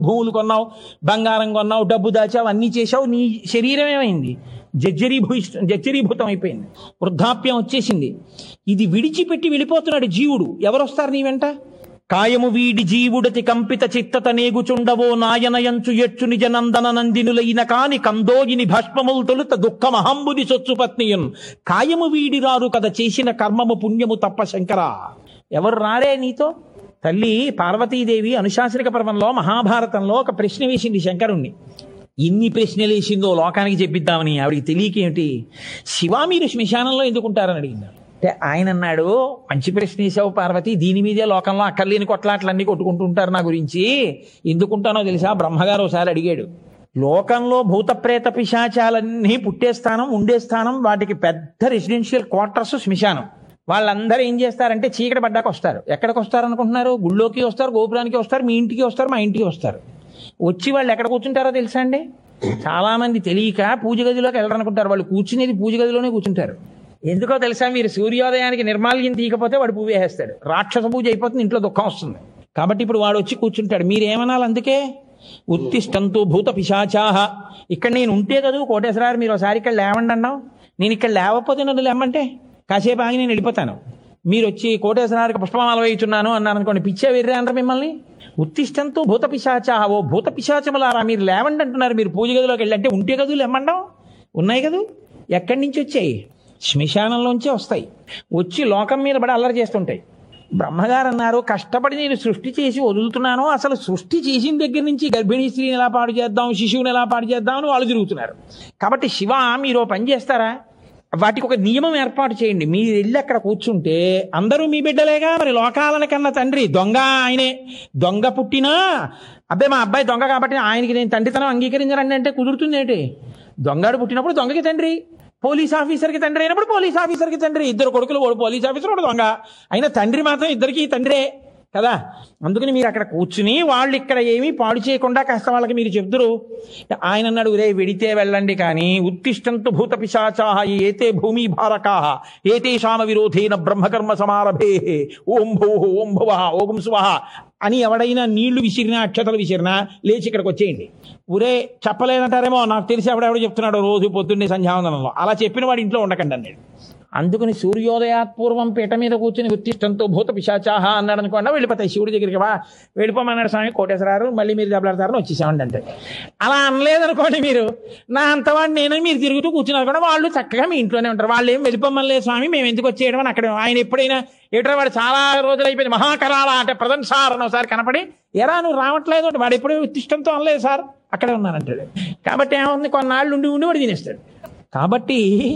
భూములు కొన్నావు బంగారం కొన్నావు డబ్బు దాచావు అన్నీ చేసావు నీ శరీరం ఏమైంది జర్జరీభూ జర్జరీభూతం అయిపోయింది వృద్ధాప్యం వచ్చేసింది ఇది విడిచిపెట్టి వెళ్ళిపోతున్నాడు జీవుడు ఎవరు వస్తారు నీ వెంట కాయము వీడి జీవుడతి కంపిత చిత్తత నేగుచుండవో నాయనయంచు ఎచ్చు నిజ నందన నందినులైన కాని కందోగిని భస్మములు తొలుత దుఃఖమహంబుని సొచ్చు పత్నియున్ కాయము వీడి రారు కథ చేసిన కర్మము పుణ్యము తప్ప శంకరా ఎవరు రారే నీతో తల్లి పార్వతీదేవి అనుశాసనిక పర్వంలో మహాభారతంలో ఒక ప్రశ్న వేసింది శంకరుణ్ణి ఇన్ని ప్రశ్నలు వేసిందో లోకానికి చెప్పిద్దామని ఆవిడికి తెలియకేమిటి శివ మీరు శ్మశానంలో ఎందుకుంటారని అడిగింది అంటే ఆయన అన్నాడు మంచి ప్రశ్న వేసావు పార్వతి దీని మీదే లోకంలో అక్కర్లేని కొట్లాట్లన్నీ కొట్టుకుంటూ ఉంటారు నా గురించి ఎందుకుంటానో తెలుసా బ్రహ్మగారు ఒకసారి అడిగాడు లోకంలో భూత ప్రేత పిశాచాలన్నీ పుట్టే స్థానం ఉండే స్థానం వాటికి పెద్ద రెసిడెన్షియల్ క్వార్టర్స్ శ్మశానం వాళ్ళందరూ ఏం చేస్తారంటే చీకటి పడ్డాక వస్తారు ఎక్కడికి వస్తారు అనుకుంటున్నారు గుళ్ళోకి వస్తారు గోపురానికి వస్తారు మీ ఇంటికి వస్తారు మా ఇంటికి వస్తారు వచ్చి వాళ్ళు ఎక్కడ కూర్చుంటారో తెలుసా అండి చాలా మంది తెలియక పూజ గదిలోకి వెళ్ళరనుకుంటారు వాళ్ళు కూర్చునేది పూజ గదిలోనే కూర్చుంటారు ఎందుకో తెలుసా మీరు సూర్యోదయానికి నిర్మాల్యం తీయకపోతే వాడు పువ్వు వేసేస్తాడు రాక్షస పూజ అయిపోతుంది ఇంట్లో దుఃఖం వస్తుంది కాబట్టి ఇప్పుడు వాడు వచ్చి కూర్చుంటాడు మీరు ఏమనాలి అందుకే ఉత్తిష్టంతు భూత పిశాచాహ ఇక్కడ నేను ఉంటే కదా కోటేశ్వరారు మీరు ఒకసారి ఇక్కడ లేవండి అన్నావు నేను ఇక్కడ లేవకపోతే నన్ను లేమంటే కాసేపు ఆగి నేను వెళ్ళిపోతాను మీరు వచ్చి కోటేశ్వరారికి పుష్పమాల వేయుచున్నాను అన్నారు అనుకోండి పిచ్చే వెర్రే అంటారు మిమ్మల్ని ఉత్తిష్టంతో భూత పిశాచాహ ఓ భూత పిశాచములారా మీరు లేవండి అంటున్నారు మీరు పూజ గదిలోకి వెళ్ళి అంటే ఉంటే గదులు లేమండం ఉన్నాయి కదూ ఎక్కడి నుంచి వచ్చాయి శ్మశానంలోంచే వస్తాయి వచ్చి లోకం మీద పడి అల్లరి చేస్తుంటాయి బ్రహ్మగారు అన్నారు కష్టపడి నేను సృష్టి చేసి వదులుతున్నాను అసలు సృష్టి చేసిన దగ్గర నుంచి గర్భిణీ స్త్రీని ఎలా పాడు చేద్దాం శిశువుని ఎలా పాడు చేద్దాం అని వాళ్ళు తిరుగుతున్నారు కాబట్టి శివ మీరు ఓ పని చేస్తారా వాటికి ఒక నియమం ఏర్పాటు చేయండి మీరు వెళ్ళి అక్కడ కూర్చుంటే అందరూ మీ బిడ్డలేగా మరి లోకాలను కన్నా తండ్రి దొంగ ఆయనే దొంగ పుట్టినా అబ్బాయి మా అబ్బాయి దొంగ కాబట్టి ఆయనకి నేను తండ్రితనం అంగీకరించరండి అంటే కుదురుతుంది ఏంటి దొంగాడు పుట్టినప్పుడు దొంగకి తండ్రి పోలీస్ ఆఫీసర్కి తండ్రి అయినప్పుడు పోలీస్ ఆఫీసర్కి తండ్రి ఇద్దరు కొడుకులు వాడు పోలీస్ ఆఫీసర్ వాడు దొంగ అయినా తండ్రి మాత్రం ఇద్దరికి తండ్రే కదా అందుకని మీరు అక్కడ కూర్చుని వాళ్ళు ఇక్కడ ఏమీ పాడు చేయకుండా కాస్త వాళ్ళకి మీరు చెప్తురు ఆయన అన్నాడు రే వెడితే వెళ్ళండి కానీ ఉత్తిష్టంతు భూత పిశాచాహ ఏతే భూమి భారకాహ ఏతేషామ విరోధేన బ్రహ్మకర్మ సమారభే ఓం భూ ఓం భువ ఓం శువః అని ఎవడైనా నీళ్లు విసిరినా అక్షతలు విసిరినా లేచి ఇక్కడికి వచ్చేయండి ఊరే చెప్పలేదంటారేమో నాకు తెలిసి ఎవడెవడో చెప్తున్నాడు రోజు పొద్దున్నే సంధ్యావందనంలో అలా చెప్పిన వాడు ఇంట్లో ఉండకండి అన్నాడు అందుకని సూర్యోదయాత్పూర్వం పీట మీద కూర్చుని ఉత్తిష్టంతో భూత పిశాచాహ అన్నాడు అనుకోండి వెళ్ళిపోతాయి శివుడి దగ్గరికి వా వెళ్ళిపోమన్నాడు స్వామి కోటేశ్వరారు మళ్ళీ మీరు దెబ్బలాడతారని వచ్చేసామండి అంటే అలా అనలేదనుకోండి మీరు నా అంతవాడిని నేను మీరు తిరుగుతూ కూర్చున్నారు కూడా వాళ్ళు చక్కగా మీ ఇంట్లోనే ఉంటారు వాళ్ళు ఏం వెళ్ళిపోమలేదు స్వామి మేము ఎందుకు వచ్చేయడం అని అక్కడ ఆయన ఎప్పుడైనా ఏటో వాడు చాలా రోజులు అయిపోయింది మహాకరాళ అంటే ప్రజెంట్ సార్ అని ఒకసారి కనపడి ఎరా నువ్వు రావట్లేదు అంటే వాడు ఎప్పుడు ఉత్తిష్టంతో అనలేదు సార్ అక్కడే ఉన్నానంటాడు కాబట్టి ఏముంది కొన్నాళ్ళు ఉండి ఉండి వాడు తినేస్తాడు కాబట్టి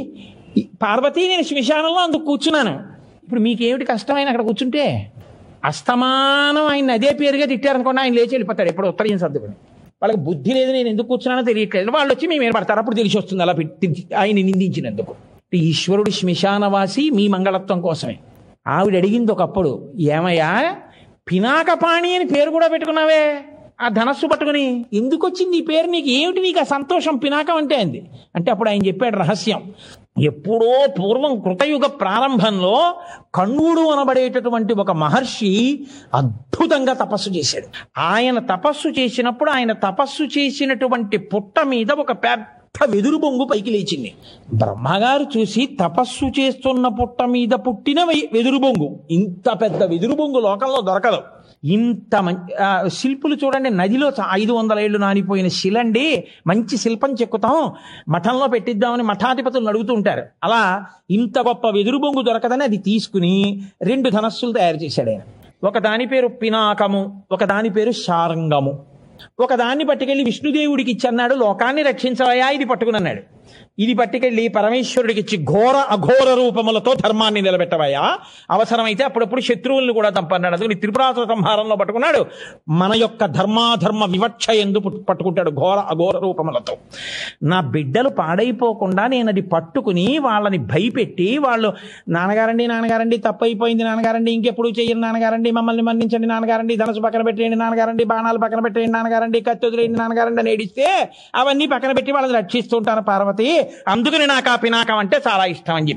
ఈ పార్వతీ నేను శ్మశానంలో అందుకు కూర్చున్నాను ఇప్పుడు మీకేమిటి కష్టమైన అక్కడ కూర్చుంటే అస్తమానం ఆయన అదే పేరుగా తిట్టారనుకోండి ఆయన లేచి వెళ్ళిపోతాడు ఎప్పుడు ఉత్తరం సర్దుకుని వాళ్ళకి బుద్ధి లేదు నేను ఎందుకు కూర్చున్నానో తెలియట్లేదు వాళ్ళు వచ్చి మీ మీద పడతారు అప్పుడు తెలిసి వస్తుంది అలా పెట్టి ఆయన నిందించినందుకు ఈశ్వరుడు శ్మశానవాసి మీ మంగళత్వం కోసమే ఆవిడ అడిగింది ఒకప్పుడు ఏమయ్యా పినాకపాణి అని పేరు కూడా పెట్టుకున్నావే ఆ ధనస్సు పట్టుకుని ఎందుకు వచ్చింది ఈ పేరు నీకు ఏమిటి నీకు ఆ సంతోషం పినాకం అంటే అంది అంటే అప్పుడు ఆయన చెప్పాడు రహస్యం ఎప్పుడో పూర్వం కృతయుగ ప్రారంభంలో కణ్వుడు అనబడేటటువంటి ఒక మహర్షి అద్భుతంగా తపస్సు చేశాడు ఆయన తపస్సు చేసినప్పుడు ఆయన తపస్సు చేసినటువంటి పుట్ట మీద ఒక పెద్ద వెదురు బొంగు పైకి లేచింది బ్రహ్మగారు చూసి తపస్సు చేస్తున్న పుట్ట మీద పుట్టిన వె- వెదురు బొంగు ఇంత పెద్ద వెదురు బొంగు లోకంలో దొరకదు ఇంత మంచి శిల్పులు చూడండి నదిలో చ- ఐదు వందల ఏళ్ళు నానిపోయిన శిలండి మంచి శిల్పం చెక్కుతాం మఠంలో పెట్టిద్దామని మఠాధిపతులు అడుగుతూ ఉంటారు అలా ఇంత గొప్ప వెదురు బొంగు దొరకదని అది తీసుకుని రెండు ధనస్సులు తయారు చేశాడు ఆయన ఒక దాని పేరు పినాకము ఒక దాని పేరు శారంగము ఒక దాన్ని పట్టుకెళ్ళి విష్ణుదేవుడికి ఇచ్చి అన్నాడు లోకాన్ని రక్షించవయా ఇది పట్టుకుని అన్నాడు ఇది పట్టుకెళ్ళి పరమేశ్వరుడికి ఇచ్చి ఘోర అఘోర రూపములతో ధర్మాన్ని నిలబెట్టవయా అవసరమైతే అప్పుడప్పుడు శత్రువుల్ని కూడా చంపన్నాడు అందుకని త్రిపురాసుర సంహారంలో పట్టుకున్నాడు మన యొక్క ధర్మాధర్మ వివక్ష ఎందు పుట్- పట్టుకుంటాడు ఘోర అఘోర రూపములతో నా బిడ్డలు పాడైపోకుండా నేను అది పట్టుకుని వాళ్ళని భయపెట్టి వాళ్ళు నాన్నగారండి నాన్నగారండి తప్పైపోయింది నాన్నగారండి ఇంకెప్పుడు చెయ్యను నాన్నగారండి మమ్మల్ని మన్నించండి నాన్నగారండి ధనసు పక్కన పెట్టేయండి నాన్నగారండి బాణాలు పక్కన పెట్టేయండి నాన్నగారండి కత్తి వదిలేయండి నాన్నగారండి అని ఏడిస్తే అవన్నీ పక్కన పెట్టి వాళ్ళని రక్షిస్తుంటాను పార్వతి అందుకని నాకు ఆ పినాకం అంటే చాలా ఇష్టం అని చెప్పాడు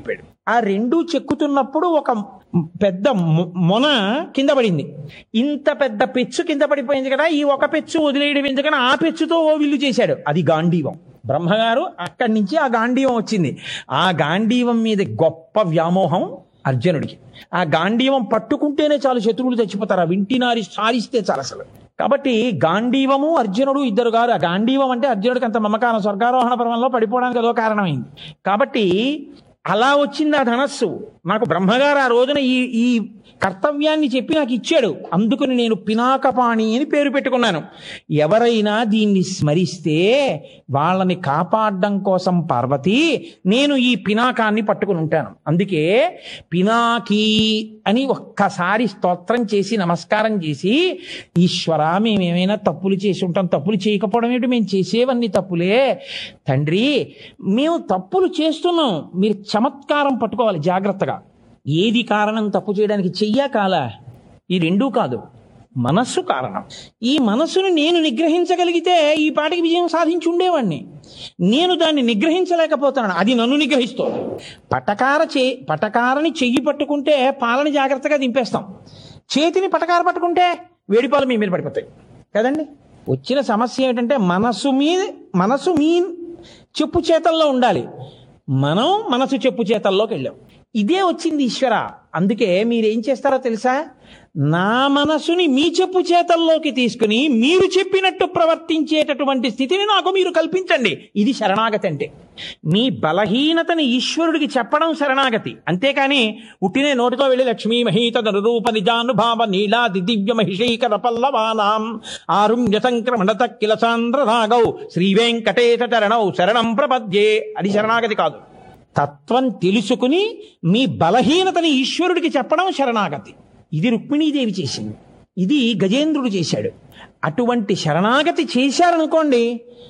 ఆ రెండు చెక్కుతున్నప్పుడు ఒక పెద్ద మొ- మొన కింద పడింది ఇంత పెద్ద పెచ్చు కింద పడిపోయింది కదా ఈ ఒక పెచ్చు వదిలేయడం ఎందుకని ఆ పెచ్చుతో ఓ విల్లు చేశాడు అది గాంధీవం బ్రహ్మగారు అక్కడి నుంచి ఆ గాంధీవం వచ్చింది ఆ గాంధీవం మీద గొప్ప వ్యామోహం అర్జునుడికి ఆ గాంధీవం పట్టుకుంటేనే చాలు శత్రువులు చచ్చిపోతారు ఆ వింటినారి సారిస్తే చాలు అసలు కాబట్టి గాంధీవము అర్జునుడు ఇద్దరు గారు ఆ గాంధీవం అంటే అర్జునుడికి అంత మమకారం స్వర్గారోహణ పర్వంలో పడిపోవడానికి అదో కారణమైంది కాబట్టి అలా వచ్చింది ఆ ధనస్సు నాకు బ్రహ్మగారు ఆ రోజున ఈ ఈ కర్తవ్యాన్ని చెప్పి నాకు ఇచ్చాడు అందుకని నేను పినాకపాణి అని పేరు పెట్టుకున్నాను ఎవరైనా దీన్ని స్మరిస్తే వాళ్ళని కాపాడడం కోసం పార్వతి నేను ఈ పినాకాన్ని పట్టుకుని ఉంటాను అందుకే పినాకీ అని ఒక్కసారి స్తోత్రం చేసి నమస్కారం చేసి ఈశ్వర మేమేమైనా తప్పులు చేసి ఉంటాం తప్పులు చేయకపోవడం ఏంటి మేము చేసేవన్నీ తప్పులే తండ్రి మేము తప్పులు చేస్తున్నాం మీరు చమత్కారం పట్టుకోవాలి జాగ్రత్తగా ఏది కారణం తప్పు చేయడానికి చెయ్యా కాలా ఈ రెండూ కాదు మనస్సు కారణం ఈ మనస్సును నేను నిగ్రహించగలిగితే ఈ పాటికి విజయం సాధించి ఉండేవాడిని నేను దాన్ని నిగ్రహించలేకపోతున్నాను అది నన్ను నిగ్రహిస్తోంది పటకార చే పటకారని చెయ్యి పట్టుకుంటే పాలని జాగ్రత్తగా దింపేస్తాం చేతిని పటకార పట్టుకుంటే వేడిపాలు మీ మీద పడిపోతాయి కదండి వచ్చిన సమస్య ఏంటంటే మనసు మీద మనసు మీ చెప్పు చేతల్లో ఉండాలి మనం మనసు చెప్పు చేతల్లోకి వెళ్ళాం ఇదే వచ్చింది ఈశ్వర అందుకే మీరేం చేస్తారో తెలుసా నా మనసుని మీ చెప్పు చేతల్లోకి తీసుకుని మీరు చెప్పినట్టు ప్రవర్తించేటటువంటి స్థితిని నాకు మీరు కల్పించండి ఇది శరణాగతి అంటే మీ బలహీనతని ఈశ్వరుడికి చెప్పడం శరణాగతి అంతేకాని ఉట్టినే నోటితో వెళ్ళి లక్ష్మీ మహీత రూప నిజానుభావ నీలాది దివ్య మహిషీకర పల్లవానాం ఆరుణ్య సంక్రమణత కిల సాంద్ర రాగౌ శ్రీ వెంకటేశ చరణౌ శరణం ప్రపద్యే అది శరణాగతి కాదు తత్వం తెలుసుకుని మీ బలహీనతని ఈశ్వరుడికి చెప్పడం శరణాగతి ఇది రుక్మిణీదేవి చేసింది ఇది గజేంద్రుడు చేశాడు అటువంటి శరణాగతి చేశారనుకోండి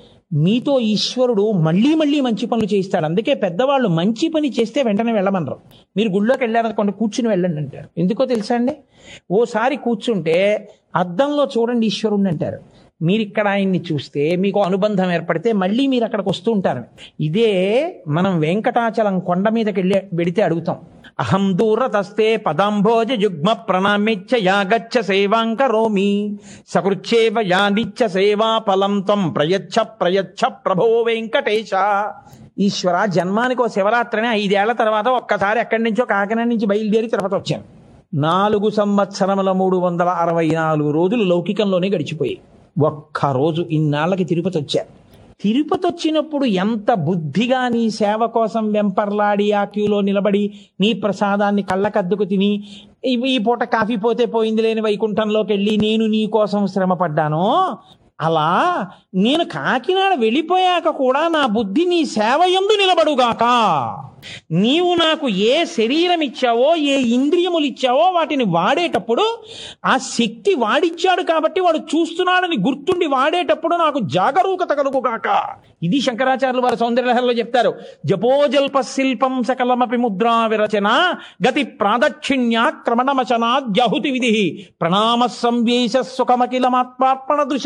మీతో ఈశ్వరుడు మళ్ళీ మళ్ళీ మంచి పనులు చేయిస్తాడు అందుకే పెద్దవాళ్ళు మంచి పని చేస్తే వెంటనే వెళ్ళమనరు మీరు గుళ్ళోకి వెళ్ళారనుకోండి కూర్చుని వెళ్ళండి అంటారు ఎందుకో తెలుసా అండి ఓసారి కూర్చుంటే అద్దంలో చూడండి ఈశ్వరుణ్ణి అంటారు మీరు ఇక్కడ ఆయన్ని చూస్తే మీకు అనుబంధం ఏర్పడితే మళ్ళీ మీరు అక్కడికి వస్తూ ఉంటారు ఇదే మనం వెంకటాచలం కొండ మీదకి వెళ్ళి వెడితే అడుగుతాం అహం దూరతస్తే పదాంభోజ యుగ్మ ప్రణామిచ్చ యాగచ్చ సేవాంకరోమి సకృచ్చేవ యానిచ్చ సేవా ఫలం త్వం ప్రయచ్ఛ ప్రయచ్ఛ ప్రభో వెంకటేశ ఈశ్వర జన్మానికి ఓ శివరాత్రిని ఐదేళ్ల తర్వాత ఒక్కసారి ఎక్కడి నుంచో కాకినాడ నుంచి బయలుదేరి తిరుపతి వచ్చాను నాలుగు సంవత్సరముల మూడు వందల అరవై నాలుగు రోజులు లౌకికంలోనే గడిచిపోయాయి ఒక్క రోజు ఇన్నాళ్ళకి తిరుపతి వచ్చా తిరుపతి వచ్చినప్పుడు ఎంత బుద్ధిగా నీ సేవ కోసం వెంపర్లాడి ఆ క్యూలో నిలబడి నీ ప్రసాదాన్ని కళ్ళకద్దుకు తిని ఈ- ఈ పూట కాఫీ పోతే పోయింది లేని వైకుంఠంలోకి వెళ్ళి నేను నీ కోసం శ్రమ పడ్డానో అలా నేను కాకినాడ వెళ్ళిపోయాక కూడా నా బుద్ధి నీ సేవ యందు నిలబడుగాక నీవు నాకు ఏ శరీరం ఇచ్చావో ఏ ఇంద్రియములు ఇచ్చావో వాటిని వాడేటప్పుడు ఆ శక్తి వాడిచ్చాడు కాబట్టి వాడు చూస్తున్నాడని గుర్తుండి వాడేటప్పుడు నాకు జాగరూకత కలుగుగాక ఇది శంకరాచార్యులు వారి సౌందర్యలహరిలో చెప్తారు జపోజల్ప శిల్పం సకలమపి ముద్రా విరచన గతి ప్రాదక్షిణ్య క్రమణమచనాద్యహుతి విధి ప్రణామ సంవేశ సుఖమఖిలమాత్మార్పణ దృశ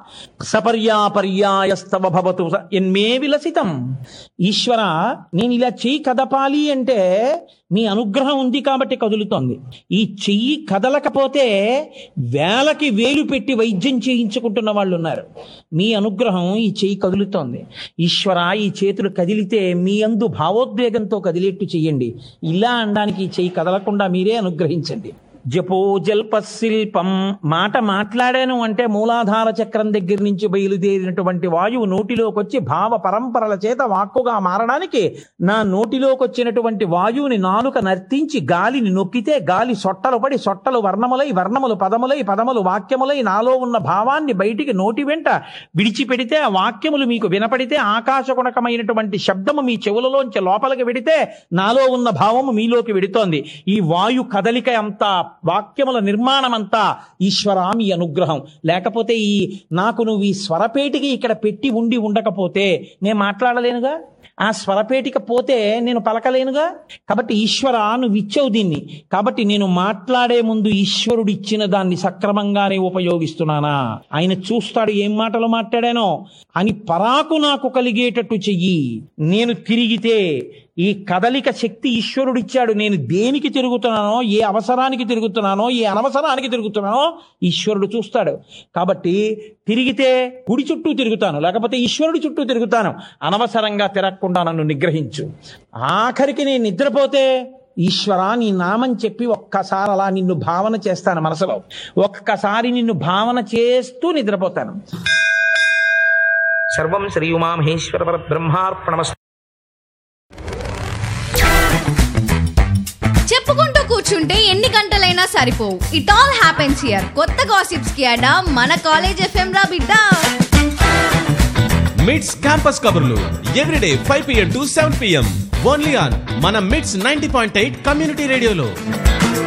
సపర్యాపర్యాయస్తవ భవతు స- ఎన్మే విలసితం ఈశ్వర నేను ఇలా చెయ్యి కదపాలి అంటే మీ అనుగ్రహం ఉంది కాబట్టి కదులుతోంది ఈ చెయ్యి కదలకపోతే వేలకి వేలు పెట్టి వైద్యం చేయించుకుంటున్న వాళ్ళు ఉన్నారు మీ అనుగ్రహం ఈ చెయ్యి కదులుతోంది ఈశ్వర ఈ చేతులు కదిలితే మీ అందు భావోద్వేగంతో కదిలేట్టు చెయ్యండి ఇలా అనడానికి ఈ చెయ్యి కదలకుండా మీరే అనుగ్రహించండి జపో జల్ప శిల్పం మాట మాట్లాడాను అంటే మూలాధార చక్రం దగ్గర నుంచి బయలుదేరినటువంటి వాయువు నోటిలోకి వచ్చి భావ పరంపరల చేత వాక్కుగా మారడానికి నా నోటిలోకి వచ్చినటువంటి వాయువుని నాలుక నర్తించి గాలిని నొక్కితే గాలి సొట్టలు పడి సొట్టలు వర్ణములై వర్ణములు పదములై పదములు వాక్యములై నాలో ఉన్న భావాన్ని బయటికి నోటి వెంట విడిచిపెడితే ఆ వాక్యములు మీకు వినపడితే ఆకాశగుణకమైనటువంటి శబ్దము మీ చెవులలోంచి లోపలికి వెడితే నాలో ఉన్న భావము మీలోకి వెడుతోంది ఈ వాయు కదలిక అంతా వాక్యముల నిర్మాణం అంతా ఈశ్వరా మీ అనుగ్రహం లేకపోతే ఈ నాకు నువ్వు ఈ స్వరపేటికి ఇక్కడ పెట్టి ఉండి ఉండకపోతే నేను మాట్లాడలేనుగా ఆ స్వరపేటిక పోతే నేను పలకలేనుగా కాబట్టి ఈశ్వర నువ్వు ఇచ్చావు దీన్ని కాబట్టి నేను మాట్లాడే ముందు ఈశ్వరుడు ఇచ్చిన దాన్ని సక్రమంగానే ఉపయోగిస్తున్నానా ఆయన చూస్తాడు ఏం మాటలు మాట్లాడానో అని పరాకు నాకు కలిగేటట్టు చెయ్యి నేను తిరిగితే ఈ కదలిక శక్తి ఈశ్వరుడు ఇచ్చాడు నేను దేనికి తిరుగుతున్నానో ఏ అవసరానికి తిరుగుతున్నానో ఏ అనవసరానికి తిరుగుతున్నానో ఈశ్వరుడు చూస్తాడు కాబట్టి తిరిగితే గుడి చుట్టూ తిరుగుతాను లేకపోతే ఈశ్వరుడి చుట్టూ తిరుగుతాను అనవసరంగా తిరగకుండా నన్ను నిగ్రహించు ఆఖరికి నేను నిద్రపోతే ఈశ్వర నీ నామం చెప్పి ఒక్కసారి అలా నిన్ను భావన చేస్తాను మనసులో ఒక్కసారి నిన్ను భావన చేస్తూ నిద్రపోతాను సర్వం శ్రీ ఉమామహేశ్వర బ్రహ్మార్పణమస్తు చెప్పుకుంటూ కూర్చుంటే ఎన్ని గంటలైనా సరిపోవు ఇట్ ఆల్ హ్యాపెన్స్ హియర్ కొత్త గాసిప్స్ కి అడా మన కాలేజ్ ఎఫ్ఎం రా బిడ్డ మిడ్స్ క్యాంపస్ కబుర్లు everyday five PM to seven PM only on మన MIDS ninety point eight community రేడియోలో